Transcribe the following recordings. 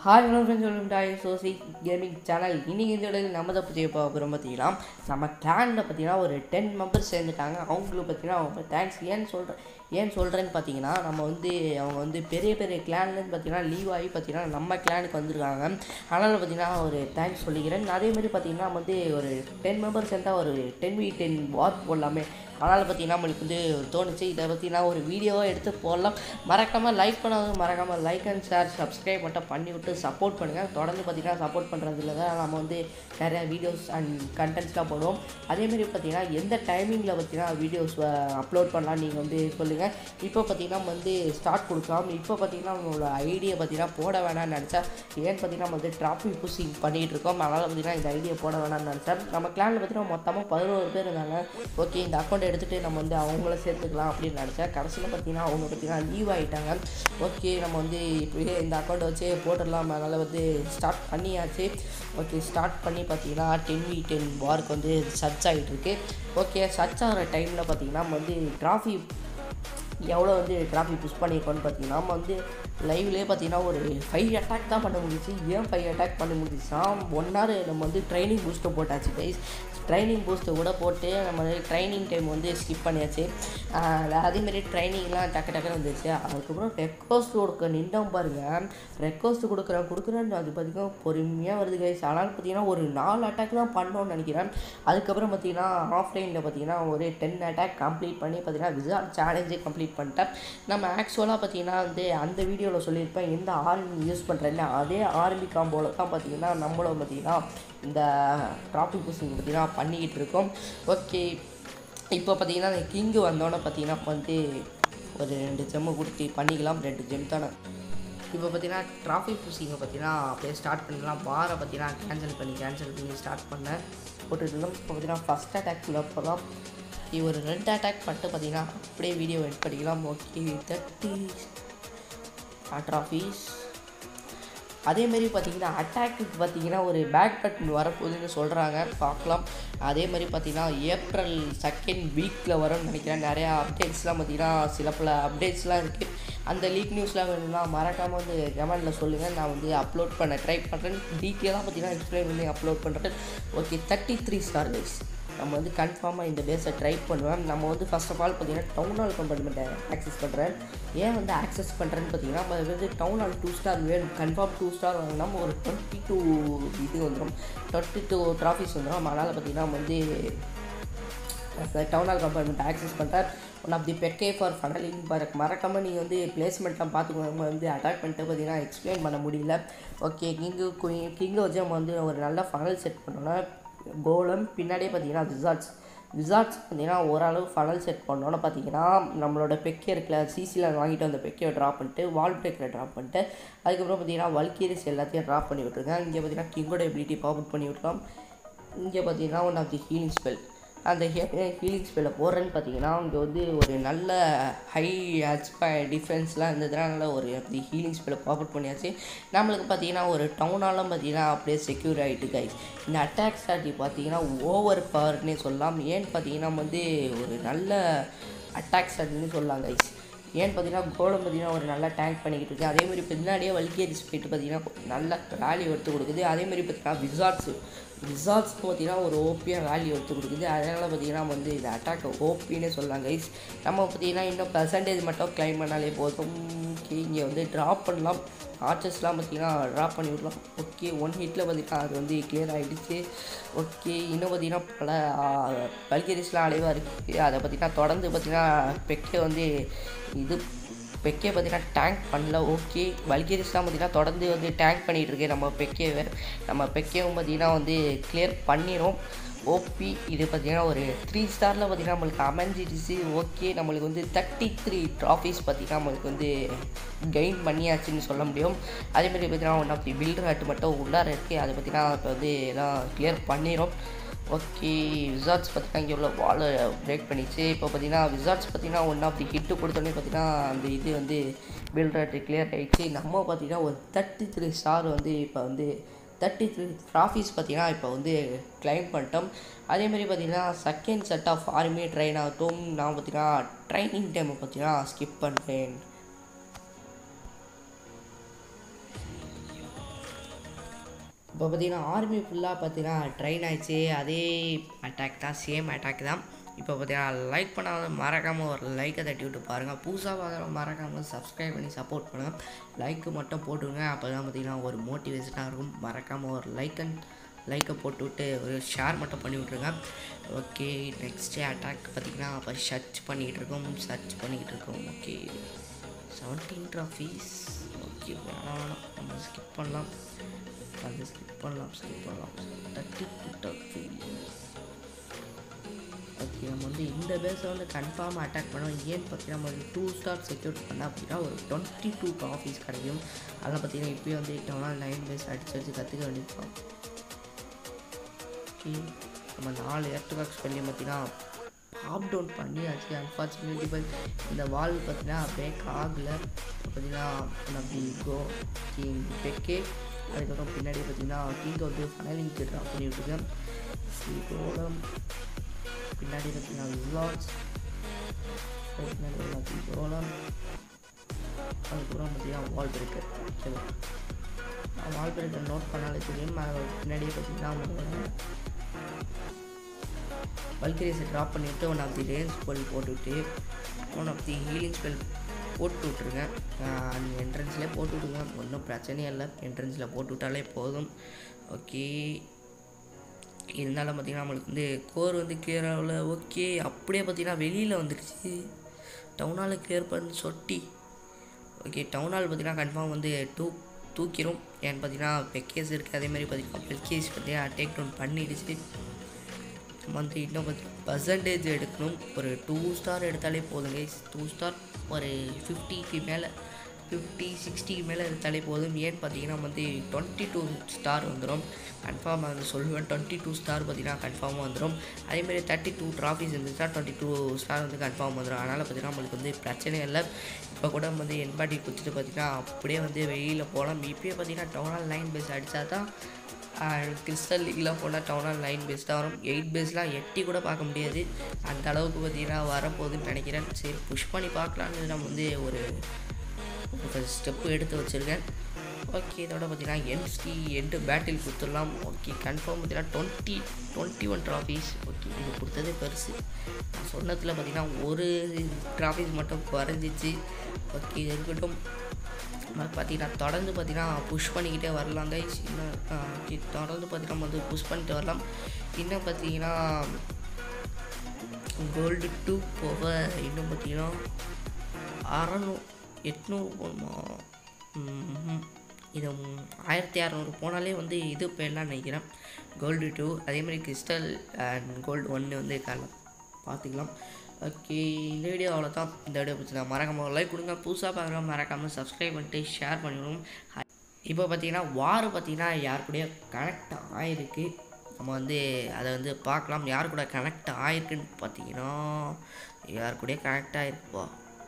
Hi hello friends welcome to I Sochi gaming channel இன்றைக்கி இந்த இடத்துல நம்ம தான் பற்றி போகிறோம் பார்த்தீங்கன்னா நம்ம கிளானில் பார்த்தீங்கன்னா ஒரு டென் மெம்பர்ஸ் சேர்ந்துட்டாங்க அவங்களுக்கு பார்த்தீங்கன்னா அவங்க தேங்க்ஸ் ஏன்னு சொல்கிறேன் ஏன் சொல்கிறேன்னு பார்த்தீங்கன்னா நம்ம வந்து அவங்க வந்து பெரிய பெரிய கிளான்லேருந்து பார்த்தீங்கன்னா லீவ் ஆகி பார்த்தீங்கன்னா நம்ம கிளானுக்கு வந்திருக்காங்க அதனால் பார்த்தீங்கன்னா ஒரு தேங்க்ஸ் சொல்லிக்கிறேன் அதே மாதிரி பார்த்தீங்கன்னா நம்ம வந்து ஒரு டென் மெம்பர்ஸ் சேர்ந்தால் ஒரு டென் வி டென் வாக் போடலாமே அதனால் பார்த்தீங்கன்னா நம்மளுக்கு வந்து தோணுச்சு இதை பற்றினா ஒரு வீடியோவாக எடுத்து போடலாம் மறக்காமல் லைக் பண்ணாதவங்க மறக்காமல் லைக் அண்ட் ஷேர் சப்ஸ்கிரைப் மட்டும் பண்ணி விட்டு சப்போர்ட் பண்ணுங்கள் தொடர்ந்து பார்த்தீங்கன்னா சப்போர்ட் பண்ணுறதுல தான் நம்ம வந்து நிறையா வீடியோஸ் அண்ட் கண்டென்ட்ஸ்லாம் போடுவோம் அதேமாரி பார்த்தீங்கன்னா எந்த டைமிங்கில் பார்த்தீங்கன்னா வீடியோஸ் அப்லோட் பண்ணலாம் நீங்கள் வந்து சொல்லுங்கள் இப்போ பார்த்தீங்கன்னா நம்ம வந்து ஸ்டார்ட் கொடுக்கலாம் இப்போ பார்த்தீங்கன்னா நம்மளோட ஐடியா பார்த்தீங்கன்னா போட வேணாம்னு நினச்சா ஏன்னு பார்த்தீங்கன்னா நம்ம வந்து டிராஃபிக் புஷிங் பண்ணிகிட்டு இருக்கோம் அதனால் பார்த்தீங்கன்னா இந்த ஐடியா போட வேணாம்னு நினச்சேன் நம்ம கிளானில் பார்த்தீங்கன்னா மொத்தமாக பதினோரு பேர் இருந்தாங்க ஓகே இந்த அக்கௌண்ட் எடுத்துகிட்டு நம்ம வந்து அவங்கள சேர்த்துக்கலாம் அப்படின்னு நினச்சேன் கடைசியில் பார்த்தீங்கன்னா அவங்க பார்த்தீங்கன்னா லீவ் ஆகிட்டாங்க ஓகே நம்ம வந்து இப்படியே இந்த அக்கௌண்ட்டை வச்சு போட்டுடலாம் அதனால் வந்து ஸ்டார்ட் பண்ணியாச்சு ஓகே ஸ்டார்ட் பண்ணி பார்த்தீங்கன்னா டென் வி டென் வார்க்கு வந்து சர்ச் ஆகிட்டு இருக்கு ஓகே சர்ச் ஆகிற டைமில் பார்த்தீங்கன்னா நம்ம வந்து டிராஃபி எவ்வளோ வந்து டிராஃபிக் புஷ் பண்ணியிருக்கோன்னு பார்த்தீங்கன்னா நம்ம வந்து லைவ்லேயே பார்த்தீங்கன்னா ஒரு ஃபைவ் அட்டாக் தான் பண்ண முடிஞ்சிச்சு ஏன் ஃபைவ் அட்டாக் பண்ண முடிஞ்சிச்சுன்னா ஒன் ஹவர் நம்ம வந்து ட்ரைனிங் பூஸ்ட்டை போட்டாச்சு கைஸ் ட்ரைனிங் பூஸ்ட்டை கூட போட்டு நம்ம ட்ரைனிங் டைம் வந்து ஸ்கிப் பண்ணியாச்சு அதேமாரி ட்ரைனிங்லாம் டக்கு டக்குன்னு வந்துச்சு அதுக்கப்புறம் ரெக்வஸ்ட் கொடுக்க நின்றோம் பாருங்கள் ரெக்வஸ்ட் கொடுக்குறேன் கொடுக்குறேன்னு அது பார்த்திங்கன்னா பொறுமையாக வருது கைஸ் ஆனால் பார்த்தீங்கன்னா ஒரு நாலு அட்டாக் தான் பண்ணோன்னு நினைக்கிறேன் அதுக்கப்புறம் பார்த்தீங்கன்னா ஆஃப்லைனில் பார்த்தீங்கன்னா ஒரு டென் அட்டாக் கம்ப்ளீட் பண்ணி பார்த்தீங்கன்னா விசார்ட் சேலஞ்சே கம்ப்ளீட் பண்ணிட்டேன் நம்ம ஆக்சுவலாக பார்த்தீங்கன்னா வந்து அந்த வீடியோவில் சொல்லியிருப்பேன் எந்த ஆர்மி யூஸ் பண்ணுறேன்னு அதே ஆர்மி காம்போவில் தான் பார்த்தீங்கன்னா நம்மளும் பார்த்தீங்கன்னா இந்த டிராஃபிக் புஷிங் பார்த்தீங்கன்னா பண்ணிக்கிட்டு இருக்கோம் ஓகே இப்போ பார்த்தீங்கன்னா அந்த கிங்கு வந்தோன்னே பார்த்தீங்கன்னா வந்து ஒரு ரெண்டு ஜெம்மு கொடுத்து பண்ணிக்கலாம் ரெண்டு ஜெம் தானே இப்போ பார்த்தீங்கன்னா டிராஃபிக் புஷிங்கை பார்த்தீங்கன்னா அப்படியே ஸ்டார்ட் பண்ணலாம் பாரை பார்த்தீங்கன்னா கேன்சல் பண்ணி கேன்சல் பண்ணி ஸ்டார்ட் பண்ணேன் போட்டுட்டு இருந்தோம் இப்போ பார்த்தீங்கன்னா ஃபஸ்ட் அட்டாக்குள்ளே போகலாம் ஒரு ரெண்டு அட்டாக் பண்ணிட்டு பார்த்தீங்கன்னா அப்படியே வீடியோ எட் பண்ணிக்கலாம் ஓகே தேர்ட்டி ட்ராஃபீஸ் அதேமாரி பார்த்தீங்கன்னா அட்டாக்குக்கு பார்த்தீங்கன்னா ஒரு பேக் பட்டன் வரப்போகுதுன்னு சொல்கிறாங்க பார்க்கலாம் அதே மாதிரி பார்த்தீங்கன்னா ஏப்ரல் செகண்ட் வீக்கில் வரும்னு நினைக்கிறேன் நிறையா அப்டேட்ஸ்லாம் பார்த்தீங்கன்னா சில பல அப்டேட்ஸ்லாம் இருக்குது அந்த லீக் நியூஸ்லாம் வேணும்னா மறக்காமல் வந்து கமெண்டில் சொல்லுங்கள் நான் வந்து அப்லோட் பண்ண ட்ரை பண்ணுறேன் டீட்டெயிலாக பார்த்தீங்கன்னா எக்ஸ்பிளைன் பண்ணி அப்லோட் பண்ணுறேன் okay thirty three star guys நம்ம வந்து கன்ஃபார்மாக இந்த பேஸை ட்ரை பண்ணுவேன் நம்ம வந்து ஃபஸ்ட் ஆஃப் ஆல் பார்த்தீங்கன்னா டவுன் ஹால் கம்பார்ட்மெண்ட்டை ஆக்சஸ் பண்ணுறேன் ஏன் வந்து ஆக்சஸ் பண்ணுறேன்னு பார்த்தீங்கன்னா நம்ம வந்து டவுன் ஹால் டூ ஸ்டார் வேணும் கன்ஃபார்ம் டூ ஸ்டார் வாங்கினா ஒரு டுவெண்ட்டி டூ இது வந்துடும் டுவெண்ட்டி டூ ட்ராஃபிஸ் வந்துடும் அதனால் பார்த்தீங்கன்னா வந்து டவுன் ஹால் கம்பார்ட்மெண்ட் ஆக்சஸ் பண்ணுறேன் ஒன் ஆஃப் தி பெக்கே ஃபார் ஃபனலிங் பரக் மறக்காமல் நீங்கள் வந்து பிளேஸ்மெண்ட்லாம் பார்த்துக்கோங்க வந்து அட்டாக் பண்ணிட்டு பார்த்தீங்கன்னா எக்ஸ்பிளைன் பண்ண முடியல ஓகே கிங்கு கிங்கை வச்சு நம்ம வந்து ஒரு நல்ல ஃபனல் செட் பண்ணோன்னா கோலம் பின்னாடியே பார்த்தீங்கன்னா விசார்ட்ஸ் விசார்ட்ஸ் பார்த்தீங்கன்னா ஓரளவு ஃபனல் செட் பண்ணோன்னு பார்த்தீங்கன்னா நம்மளோட பெக்கே இருக்குல்ல சிசியில் வாங்கிட்டு வந்த பெக்கையை ட்ராப் பண்ணிட்டு வால் பிரேக்கரை ட்ராப் பண்ணிட்டு அதுக்கப்புறம் பார்த்தீங்கன்னா வல்கீரிஸ் எல்லாத்தையும் ட்ராப் பண்ணி விட்ருங்க இங்கே பார்த்தீங்கன்னா கிங்கோட எபிலிட்டி பாப் பண்ணி விட்ருலாம் இங்கே பார்த்தீங்கன்னா one of the healing spell அந்த ஹீலிங் ஸ்பெல்லை போடுறேன்னு பார்த்தீங்கன்னா இங்கே வந்து ஒரு நல்ல ஹை ஹச்பை டிஃபென்ஸ்லாம் இருந்ததுனால நல்ல ஒரு அப்படி ஹீலிங் ஸ்பெல்லை பாப்பட் பண்ணியாச்சு நம்மளுக்கு பார்த்தீங்கன்னா ஒரு டவுனாலும் பார்த்தீங்கன்னா அப்படியே செக்யூர் ஆகிட்டு கைஸ் இந்த அட்டாக் ஸ்டாட்டி பார்த்தீங்கன்னா ஓவர் பவர்னே சொல்லலாம் ஏன்னு பார்த்தீங்கன்னா வந்து ஒரு நல்ல அட்டாக் ஸ்டாட்டின்னு சொல்லலாம் கைஸ் ஏன்னு பார்த்தீங்கன்னா கோலம் பார்த்தீங்கன்னா ஒரு நல்லா டேங்க் பண்ணிக்கிட்டு இருக்குது அதேமாதிரி பின்னாடியே வல்கேரிஸ் போயிட்டு பார்த்தீங்கன்னா நல்ல வேல்யூ எடுத்து கொடுக்குது அதேமாதிரி பார்த்தீங்கன்னா விசார்ட்ஸு ரிசார்ட்ஸ் பார்த்தீங்கன்னா ஒரு ஓப்பியாக வேல்யூ எடுத்து கொடுக்குது அதனால் பார்த்தீங்கன்னா வந்து இந்த அட்டாக் ஓப்பின்னே சொல்லலாம் கைஸ் நம்ம பார்த்தீங்கன்னா இன்னும் பர்சன்டேஜ் மட்டும் கிளைம் பண்ணாலே போதும் ஓகே இங்கே வந்து ட்ராப் பண்ணலாம் ஆர்ச்சர்ஸ்லாம் பார்த்தீங்கன்னா ட்ராப் பண்ணி விடலாம் ஓகே ஒன் ஹிட்டில் பார்த்தீங்கன்னா அது வந்து கிளியர் ஆகிடுச்சு ஓகே இன்னும் பார்த்தீங்கன்னா பல பல்கேரிஸ்லாம் அலைவாக இருக்குது அதை பார்த்தீங்கன்னா தொடர்ந்து பார்த்தீங்கன்னா பெக்கை வந்து இது பெக்கே பார்த்தீங்கன்னா டேங்க் பண்ணல ஓகே வல்கேரிஸ்லாம் பார்த்தீங்கன்னா தொடர்ந்து வந்து டேங்க் பண்ணிகிட்டு இருக்கு நம்ம பெக்கேவை நம்ம பெக்கேவும் பார்த்தீங்கன்னா வந்து கிளியர் பண்ணிடும் ஓபி இது பார்த்தீங்கன்னா ஒரு த்ரீ ஸ்டாரில் பார்த்தீங்கன்னா நம்மளுக்கு அமைஞ்சிடுச்சு ஓகே நம்மளுக்கு வந்து தேர்ட்டி த்ரீ ட்ராஃபிஸ் பார்த்தீங்கன்னா நம்மளுக்கு வந்து கெயின் பண்ணியாச்சுன்னு சொல்ல முடியும் அதேமாதிரி பார்த்தீங்கன்னா one of the builder hut மட்டும் உள்ளார இருக்குது அதை பார்த்தீங்கன்னா இப்போ வந்து எல்லாம் கிளியர் பண்ணிடும் ஓகே விசார்ட்ஸ் பார்த்தீங்கன்னா இங்கே உள்ள வாலை பிரேக் பண்ணிச்சு இப்போ பார்த்தீங்கன்னா விசார்ட்ஸ் பார்த்தீங்கன்னா ஒன் ஆஃப் தி ஹிட்டு கொடுத்தோன்னே பார்த்தீங்கன்னா அந்த இது வந்து பில்டர் கிளியர் ஆகிடுச்சு நம்ம பார்த்தீங்கன்னா ஒரு தேர்ட்டி த்ரீ ஸ்டார் வந்து இப்போ வந்து தேர்ட்டி த்ரீ ட்ராஃபிஸ் பார்த்தீங்கன்னா இப்போ வந்து கிளைம் பண்ணிட்டோம் அதேமாதிரி பார்த்தீங்கன்னா second set of army train ஆகட்டும் நான் பார்த்தீங்கன்னா ட்ரைனிங் டைமை பார்த்தீங்கன்னா ஸ்கிப் பண்ணுறேன் இப்போ பார்த்தீங்கன்னா ஆர்மி ஃபுல்லாக பார்த்தீங்கன்னா ட்ரெயின் ஆயிடுச்சு அதே அட்டாக் தான் சேம் அட்டாக் தான் இப்போ பார்த்தீங்கன்னா லைக் பண்ணாத மறக்காமல் ஒரு லைக்கை தட்டி விட்டு பாருங்கள் புதுசாக பார்க்குற மறக்காமல் சப்ஸ்கிரைப் பண்ணி சப்போர்ட் பண்ணுங்கள் லைக்கு மட்டும் போட்டுருங்க அப்போ தான் பார்த்தீங்கன்னா ஒரு மோட்டிவேஷனாக இருக்கும் மறக்காமல் ஒரு லைக் அண்ட் லைக்கை போட்டு விட்டு ஒரு ஷேர் மட்டும் பண்ணி விட்ருங்க ஓகே நெக்ஸ்ட் அட்டாக் பார்த்தீங்கன்னா அப்போ சர்ச் பண்ணிக்கிட்டு இருக்கோம் சர்ச் பண்ணிக்கிட்டு இருக்கோம் ஓகே செவன்டீன் ட்ராஃபீஸ் ஓகே வேணாம் வேணாம் நம்ம ஸ்கிப் பண்ணலாம் அது ஸ்கிப் பண்ணலாம் ஸ்கிப் பண்ணலாம் தேர்ட்டி ட்ராஃபி ஓகே நம்ம வந்து இந்த பேஸை வந்து கன்ஃபார்ம் அட்டாக் பண்ணோம் ஏன்னு பார்த்தீங்கன்னா நம்ம வந்து டூ ஸ்டார் செக்யூர் பண்ணால் அப்படின்னா ஒரு டுவெண்ட்டி டூ ட்ராஃபீஸ் கிடைக்கும் அதெல்லாம் பார்த்தீங்கன்னா இப்போயே வந்து டவுனால் நைன் பேஸ் அடிச்சு அடிச்சு கற்றுக்க வேண்டியிருக்கோம் ஓகே நம்ம நாலு எர்த் பாக்ஸ் பண்ணி பார்த்தீங்கன்னா பாப் டவுன் பண்ணியாச்சு அன்ஃபார்ச்சுனேட்லி பட் இந்த வால் பார்த்தீங்கன்னா பிரேக் ஆகலை பார்த்தீங்கன்னா அப்படி கோ கிங் பெக்கே அதுக்கப்புறம் பின்னாடி பார்த்தீங்கன்னா கிங் வந்து ஃபனலிங்க்கு ட்ராப் பண்ணி விட்டுருக்கேன் கோலம் பின்னாடி பார்த்தீங்கன்னா விளாட்ஸ் பின்னாடி எல்லாத்தையும் கோலம் அதுக்கப்புறம் பார்த்தீங்கன்னா வால் பிரேக்கர் ஓகேவா வால் பிரேக்கர் நோட் பண்ணாலே தெரியும் அது பின்னாடியே பார்த்தீங்கன்னா வல்கரேஸை ட்ராப் பண்ணிவிட்டு one of the rage spell போட்டுவிட்டு one of the healing spell போட்டு விட்ருங்க என்ட்ரன்ஸ்லேயே போட்டு விட்ருங்க ஒன்றும் பிரச்சனையே இல்லை என்ட்ரன்ஸில் போட்டு விட்டாலே போதும் ஓகே இருந்தாலும் பார்த்திங்கன்னா நம்மளுக்கு வந்து கோர் வந்து கிளியர் ஆகல ஓகே அப்படியே பார்த்திங்கன்னா வெளியில் வந்துடுச்சு டவுனால் கிளியர் பண்ணி சொட்டி ஓகே டவுனால் பார்த்திங்கன்னா கன்ஃபார்ம் வந்து டூ தூக்கிடும் ஏன்னு பார்த்தீங்கன்னா பெக்கேஸ் இருக்குது அதேமாதிரி பார்த்திங்கன்னா பெக்கேஸ் பார்த்தீங்கன்னா டேக் டவுன் பண்ணிடுச்சு நம்ம வந்து இன்னும் கொஞ்சம் பர்சன்டேஜ் எடுக்கணும் ஒரு டூ ஸ்டார் எடுத்தாலே போதுங்க டூ ஸ்டார் ஒரு ஃபிஃப்டிக்கு மேலே ஃபிஃப்டி சிக்ஸ்டிக்கு மேலே எடுத்தாலே போதும் ஏன்னு பார்த்தீங்கன்னா வந்து டுவெண்ட்டி டூ ஸ்டார் வந்துடும் கன்ஃபார்மாக வந்து சொல்லுவேன் டுவெண்ட்டி டூ ஸ்டார் பார்த்தீங்கன்னா கன்ஃபார்மாக வந்துடும் அதேமாதிரி தேர்ட்டி டூ ட்ராஃபிஸ் இருந்துச்சுன்னா டுவெண்ட்டி டூ ஸ்டார் வந்து கன்ஃபார்ம் வந்துடும் அதனால் பார்த்தீங்கன்னா நம்மளுக்கு வந்து பிரச்சனை இல்லை இப்போ கூட வந்து என்பாட்டி குத்துட்டு பார்த்தீங்கன்னா அப்படியே வந்து வெளியில் போகலாம் இப்போயே பார்த்தீங்கன்னா டவுனால் லைன் பேஸ் அடித்தா தான் கிறிஸ்டல் லீக்லாம் போனால் டவுனால் லைன் பேஸ் தான் வரும் எயிட் பேஸ்லாம் எட்டி கூட பார்க்க முடியாது அந்த அளவுக்கு பார்த்தீங்கன்னா வரப்போகுதுன்னு நினைக்கிறேன் சரி புஷ் பண்ணி பார்க்கலான்னு நம்ம வந்து ஒரு ஒரு ஸ்டெப்பு எடுத்து வச்சுருக்கேன் ஓகே இதோட பார்த்தீங்கன்னா எம்சி எண்டு பேட்டில் கொடுத்துடலாம் ஓகே கன்ஃபார்ம் பார்த்தீங்கன்னா twenty twenty one trophies okay இது கொடுத்ததே பெருசு நான் சொன்னதில் பார்த்தீங்கன்னா ஒரு ட்ராஃபீஸ் மட்டும் குறைஞ்சிச்சு ஓகே இது இருக்கட்டும் நம்ம பார்த்தீங்கன்னா தொடர்ந்து பார்த்தீங்கன்னா புஷ் பண்ணிக்கிட்டே வரலாம் கைஸ் இன்னும் ஓகே தொடர்ந்து பார்த்தீங்கன்னா நம்ம வந்து புஷ் பண்ணிட்டு வரலாம் இன்னும் பார்த்தீங்கன்னா கோல்டு டூ போக இன்னும் பார்த்தீங்கன்னா அறநூ எட்நூறு போகணுமா ம்ஹும். இது ம், ஆயிரத்தி அறநூறு போனாலே வந்து இது போயிடலாம் நினைக்கிறேன் கோல்டு டூ அதேமாதிரி கிறிஸ்டல் அண்ட் கோல்டு ஒன்று வந்து காலம் பார்த்துக்கலாம் ஓகே இந்த வீடியோ அவ்வளோதான் இந்த வீடியோ பிடிச்சதா மறக்காமல் லைக் கொடுங்க புதுசாக பார்க்குறோம் மறக்காமல் சப்ஸ்கிரைப் பண்ணிட்டு ஷேர் பண்ணிவிடுவோம் இப்போ பார்த்தீங்கன்னா வார் பார்த்தீங்கன்னா யார் கூடயோ கனெக்ட் ஆகிருக்கு நம்ம வந்து அதை வந்து பார்க்கலாம் யார் கூட கனெக்ட் ஆகிருக்குன்னு பார்த்தீங்கன்னா யார் கூடயோ கனெக்ட் ஆகிருப்பா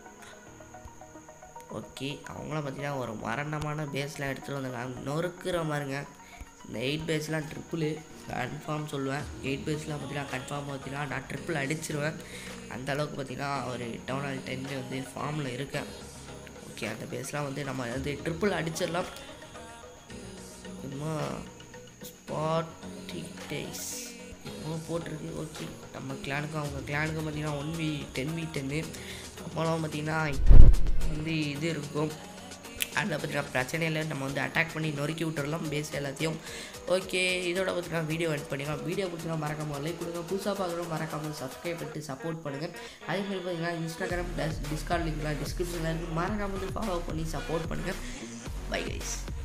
ஓகே அவங்களாம் பார்த்தீங்கன்னா ஒரு மரணமான பேஸ்லாம் எடுத்துகிட்டு வந்தாங்க நொறுக்குற மாதிரிங்க இந்த எயிட் பேஸ்லாம் ட்ரிப்புளு கன்ஃபார்ம் சொல்லுவேன் எயிட் பேஸ்லாம் பார்த்தீங்கன்னா கன்ஃபார்ம் பார்த்தீங்கன்னா நான் ட்ரிப்பிள் அடிச்சிருவேன் அந்த அளவுக்கு பார்த்தீங்கன்னா ஒரு டவுன் ஹால் டென்னு வந்து ஃபார்மில் இருக்கேன் ஓகே அந்த பேஸ்லாம் வந்து நம்ம வந்து ட்ரிப்பிள் அடிச்சிடலாம் இன்னும் ஸ்பாட்டி டேஸ் இன்னும் போட்டிருக்கு ஓகே நம்ம கிளானுக்கும் அவங்க கிளானுக்கும் பார்த்தீங்கன்னா ஒன் வி டென் வி டென்னு அப்போலாம் பார்த்தீங்கன்னா வந்து இது இருக்கும் அதில் பார்த்தீங்கன்னா பிரச்சனை இல்லை நம்ம வந்து அட்டாக் பண்ணி நொறுக்கி விட்டுறலாம் பேஸ் எல்லாத்தையும் ஓகே இதோட பார்த்தீங்கன்னா வீடியோ எட் பண்ணிக்கலாம் வீடியோ பிடிச்சினா மறக்காமல் லைக் கொடுங்க புதுசாக பார்க்குறோம் மறக்காமல் சப்ஸ்கிரைப் பண்ணிட்டு சப்போர்ட் பண்ணுங்கள் அதேமாதிரி பார்த்தீங்கன்னா இன்ஸ்டாகிராம் ப்ளஸ் டிஸ்கார்ட் லிங்க்லாம் டிஸ்கிரிப்ஷனில் இருக்குது மறக்காமல் வந்து ஃபாலோ பண்ணி சப்போர்ட் பண்ணுங்கள் பை கைஸ்